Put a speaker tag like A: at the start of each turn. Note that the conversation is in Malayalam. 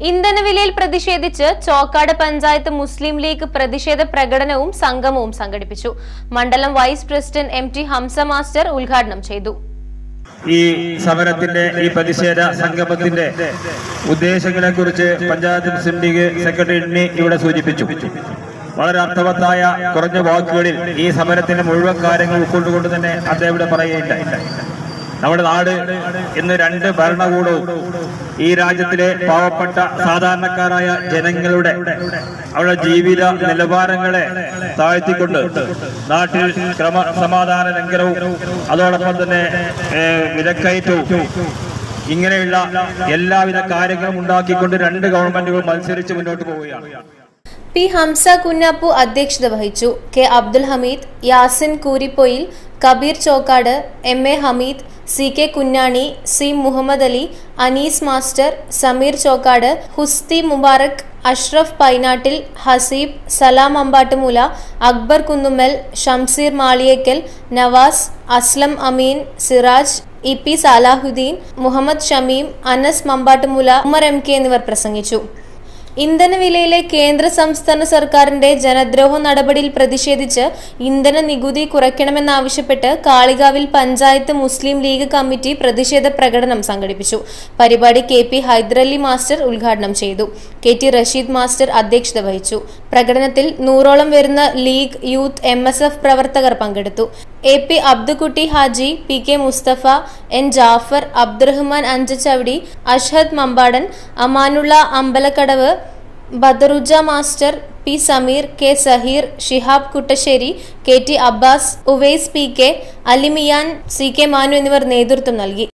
A: ഇന്ധനവിലയിൽ പ്രതിഷേധിച്ച് ചോക്കാട് പഞ്ചായത്ത് മുസ്ലിം ലീഗ് പ്രതിഷേധ പ്രകടനവും സംഗമവും സംഘടിപ്പിച്ചു മണ്ഡലം vice president M T Hamza master ഉദ്ഘാടനം ചെയ്തു
B: ഈ സമരത്തിന്റെ ഈ പ്രതിഷേധ സംഗമത്തിന്റെ ഉദ്ദേശങ്ങളെ കുറിച്ച് പഞ്ചായത്ത് മുസ്ലിം ലീഗ് സെക്രട്ടറി എണ്ണി ഇവിടെ സൂചിപ്പിച്ചു വളരെ അർത്ഥവത്തായ കുറഞ്ഞ വാക്കുകളിൽ ഈ സമരത്തിന്റെ മുഴുവൻ കാര്യങ്ങൾ ഉൾക്കൊണ്ടുകൊണ്ട് തന്നെ അദ്ദേഹം ഇവിടെ പറയുകയുണ്ടായി നമ്മുടെ നാട് ഇന്ന് രണ്ട് ഭരണകൂടവും ഈ രാജ്യത്തിലെ പാവപ്പെട്ട സാധാരണക്കാരായ ജനങ്ങളുടെ അവരുടെ ജീവിത നിലവാരങ്ങളെ താഴ്ത്തിക്കൊണ്ട് നാട്ടിൽ ക്രമ സമാധാന ലംഘനവും അതോടൊപ്പം തന്നെ ഏഹ്, വിലക്കയറ്റവും ഇങ്ങനെയുള്ള എല്ലാവിധ കാര്യങ്ങളും ഉണ്ടാക്കിക്കൊണ്ട് രണ്ട് ഗവൺമെന്റുകൾ മത്സരിച്ച് മുന്നോട്ട് പോവുകയാണ്
A: പി ഹംസ കുഞ്ഞാപ്പു അധ്യക്ഷത വഹിച്ചു K Abdul Hameed Yasin Kooripoyil Kabeer Chokkad M A Hameed C K Kunhani C Muhammad Ali Anees master Sameer Chokkad Husti Mubarak Ashraf Painattil Haseeb Salam Ambattumoola Akbar Kunnummal Shamseer Maliyekkal Navas Aslam Ameen Siraj E P Salahuddin Muhammad Shameem Anas Mambattumoola Umar M K എന്നിവർ പ്രസംഗിച്ചു ഇന്ധനവിലയിലെ കേന്ദ്ര സംസ്ഥാന സർക്കാരിന്റെ ജനദ്രോഹ നടപടിയിൽ പ്രതിഷേധിച്ച് ഇന്ധന നികുതി കുറയ്ക്കണമെന്നാവശ്യപ്പെട്ട് കാളികാവിൽ പഞ്ചായത്ത് മുസ്ലിം ലീഗ് കമ്മിറ്റി പ്രതിഷേധ പ്രകടനം സംഘടിപ്പിച്ചു പരിപാടി കെ പി ഹൈദരലി മാസ്റ്റർ ഉദ്ഘാടനം ചെയ്തു കെ ടി റഷീദ് മാസ്റ്റർ അധ്യക്ഷത വഹിച്ചു പ്രകടനത്തിൽ നൂറോളം വരുന്ന League youth M S F പ്രവർത്തകർ പങ്കെടുത്തു A P Abdukutty Haji P K Musthafa N Jafar Abdurahman Anchachavadi Ashhad Mambadan Amanulla Ambalakkadavu Badaruja master P Sameer K Saheer Shihab Kuttassery K T Abbas Uvais P K Alimiyan C K Manu എന്നിവർ നേതൃത്വം നൽകി